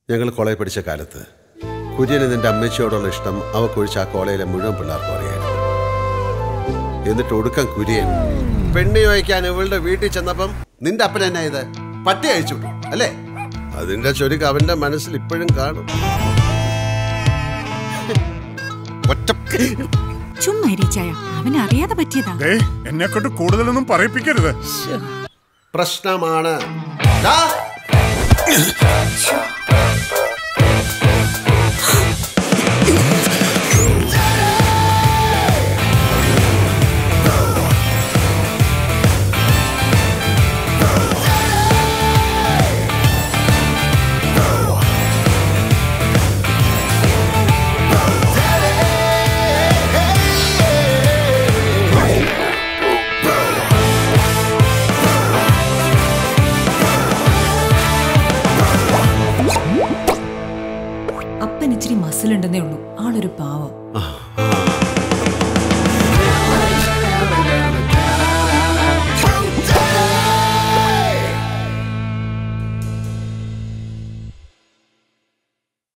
ഞങ്ങൾ കോളേജ് പഠിച്ച കാലത്ത് കുര്യന് നിന്റെ അമ്മച്ചിയോടുള്ള ഇഷ്ടം അവക്കൊഴിച്ച് ആ കോളേജിലെ മുഴുവൻ പിള്ളേർക്കും അറിയായിരുന്നു എന്നിട്ട് ഒടുക്കം കുര്യൻ പെണ്ണി വയ്ക്കാൻ ഇവളുടെ വീട്ടിൽ ചെന്നപ്പം നിന്റെ അപ്പൻ എന്നാ ഇത് പട്ടി അയച്ചു വിട്ടു അല്ലേ അതിന്റെ ചൊരുക്ക് അവന്റെ മനസ്സിൽ ഇപ്പോഴും കാണും ഒറ്റ ചുമ്മാ ഇരിച്ചായ അവനറിയാതെ പറ്റിയതാ ദേ എന്നെ കൊണ്ട് കൂടുതലൊന്നും പറയിപ്പിക്കരുത് പ്രശ്നമാണ് ദാ, അപ്പൻ ഇച്ചിരി മസിലുണ്ടെന്നേ ഉള്ളൂ ആളൊരു പാവം ആ, ആ.